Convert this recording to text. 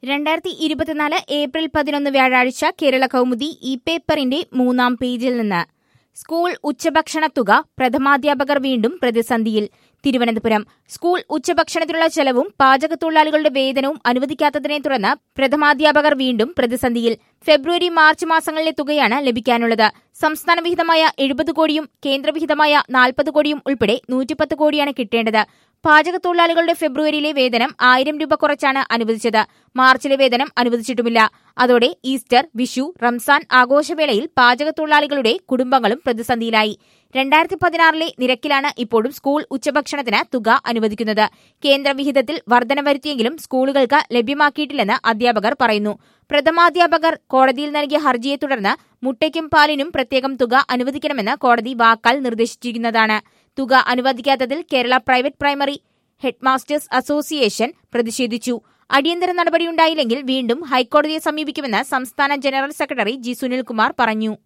രണ്ടായിരത്തി ഇരുപത്തിനാല് ഏപ്രിൽ പതിനൊന്ന് വ്യാഴാഴ്ച കേരള കൗമുദി ഈ പേപ്പറിന്റെ മൂന്നാം പേജിൽ നിന്ന് സ്കൂൾ ഉച്ചഭക്ഷണത്തുക പ്രഥമാധ്യാപകർ വീണ്ടും പ്രതിസന്ധിയിൽ തിരുവനന്തപുരം സ്കൂൾ ഉച്ചഭക്ഷണത്തിനുള്ള ചെലവും പാചകത്തൊഴിലാളികളുടെ വേതനവും അനുവദിക്കാത്തതിനെ തുടർന്ന് പ്രഥമാധ്യാപകർ വീണ്ടും പ്രതിസന്ധിയിൽ ഫെബ്രുവരി മാർച്ച് മാസങ്ങളിലെ തുകയാണ് ലഭിക്കാനുള്ളത് സംസ്ഥാന വിഹിതമായ എഴുപത് കോടിയും കേന്ദ്രവിഹിതമായ നാൽപ്പത് കോടിയും ഉൾപ്പെടെ നൂറ്റിപ്പത്ത് കോടിയാണ് കിട്ടേണ്ടത് പാചകത്തൊഴിലാളികളുടെ ഫെബ്രുവരിയിലെ വേതനം ആയിരം രൂപ കുറച്ചാണ് അനുവദിച്ചത് മാർച്ചിലെ വേതനം അനുവദിച്ചിട്ടുമില്ല അതോടെ ഈസ്റ്റർ വിഷു റംസാൻ ആഘോഷവേളയിൽ പാചകത്തൊഴിലാളികളുടെ കുടുംബങ്ങളും പ്രതിസന്ധിയിലായി രണ്ടായിരത്തി പതിനാറിലെ നിരക്കിലാണ് ഇപ്പോഴും സ്കൂൾ ഉച്ചഭക്ഷണത്തിന് തുക അനുവദിക്കുന്നത് കേന്ദ്രവിഹിതത്തിൽ വർധന വരുത്തിയെങ്കിലും സ്കൂളുകൾക്ക് ലഭ്യമാക്കിയിട്ടില്ലെന്ന് അധ്യാപകർ പറയുന്നു പ്രഥമാധ്യാപകർ കോടതിയിൽ നൽകിയ ഹർജിയെ തുടർന്ന് മുട്ടയ്ക്കും പാലിനും പ്രത്യേകം തുക അനുവദിക്കണമെന്ന് കോടതി വാക്കാൽ നിർദ്ദേശിച്ചിരിക്കുന്നതാണ് തുക അനുവദിക്കാത്തതിൽ Kerala private primary headmasters association പ്രതിഷേധിച്ചു അടിയന്തര നടപടിയുണ്ടായില്ലെങ്കിൽ വീണ്ടും ഹൈക്കോടതിയെ സമീപിക്കുമെന്ന് സംസ്ഥാന ജനറൽ സെക്രട്ടറി ജി സുനിൽകുമാർ പറഞ്ഞു